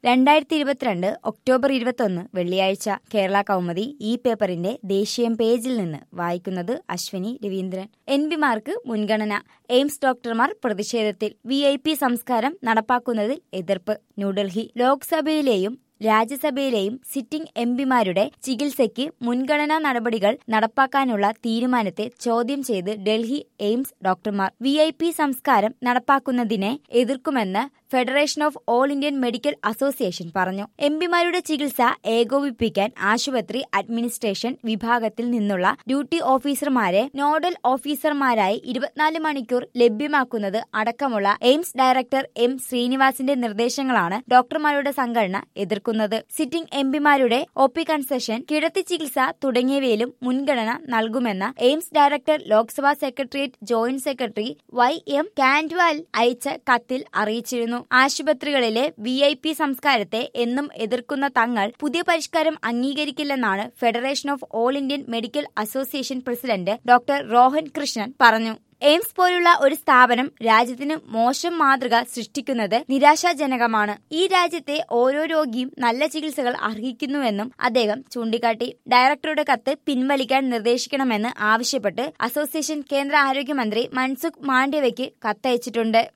രണ്ടായിരത്തി ഇരുപത്തിരണ്ട് ഒക്ടോബർ ഇരുപത്തൊന്ന് വെള്ളിയാഴ്ച കേരള കൗമുദി ഈ പേപ്പറിന്റെ ദേശീയം പേജിൽ നിന്ന് വായിക്കുന്നത് അശ്വിനി രവീന്ദ്രൻ എം പിമാർക്ക് മുൻഗണന എയിംസ് ഡോക്ടർമാർ പ്രതിഷേധത്തിൽ വി ഐ പി സംസ്കാരം നടപ്പാക്കുന്നതിൽ എതിർപ്പ് ന്യൂഡൽഹി ലോക്സഭയിലെയും രാജ്യസഭയിലെയും സിറ്റിംഗ് എംപിമാരുടെ ചികിത്സയ്ക്ക് മുൻഗണനാ നടപടികൾ നടപ്പാക്കാനുള്ള തീരുമാനത്തെ ചോദ്യം ചെയ്ത് ഡൽഹി എയിംസ് ഡോക്ടർമാർ വി ഐ പി സംസ്കാരം നടപ്പാക്കുന്നതിനെ എതിർക്കുമെന്ന് federation of all Indian medical association പറഞ്ഞു എംപിമാരുടെ ചികിത്സ ഏകോപിപ്പിക്കാൻ ആശുപത്രി അഡ്മിനിസ്ട്രേഷൻ വിഭാഗത്തിൽ നിന്നുള്ള ഡ്യൂട്ടി ഓഫീസർമാരെ നോഡൽ ഓഫീസർമാരായി ഇരുപത്തിനാല് മണിക്കൂർ ലഭ്യമാക്കുന്നത് അടക്കമുള്ള എയിംസ് ഡയറക്ടർ എം ശ്രീനിവാസിന്റെ നിർദ്ദേശങ്ങളാണ് ഡോക്ടർമാരുടെ സംഘടന എതിർക്കുന്നത് സിറ്റിംഗ് എംപിമാരുടെ ഒ പി കൺസെഷൻ കിടത്തി ചികിത്സ തുടങ്ങിയവയിലും മുൻഗണന നൽകുമെന്ന AIIMS director Lok Sabha secretariat joint secretary Y M Kandwal അയച്ച കത്തിൽ അറിയിച്ചിരുന്നു ആശുപത്രികളിലെ വി ഐ പി സംസ്കാരത്തെ എന്നും എതിർക്കുന്ന തങ്ങൾ പുതിയ പരിഷ്കാരം അംഗീകരിക്കില്ലെന്നാണ് federation of all Indian medical association president doctor Rohan Krishnan പറഞ്ഞു എയിംസ് പോലുള്ള ഒരു സ്ഥാപനം രാജ്യത്തിന് മോശം മാതൃക സൃഷ്ടിക്കുന്നത് നിരാശാജനകമാണ് ഈ രാജ്യത്തെ ഓരോ രോഗിയും നല്ല ചികിത്സകൾ അർഹിക്കുന്നുവെന്നും അദ്ദേഹം ചൂണ്ടിക്കാട്ടി ഡയറക്ടറുടെ കത്ത് പിൻവലിക്കാൻ നിർദ്ദേശിക്കണമെന്ന് ആവശ്യപ്പെട്ട് അസോസിയേഷൻ കേന്ദ്ര ആരോഗ്യമന്ത്രി മൻസുഖ് മാണ്ഡ്യവയ്ക്ക് കത്തയച്ചിട്ടുണ്ട്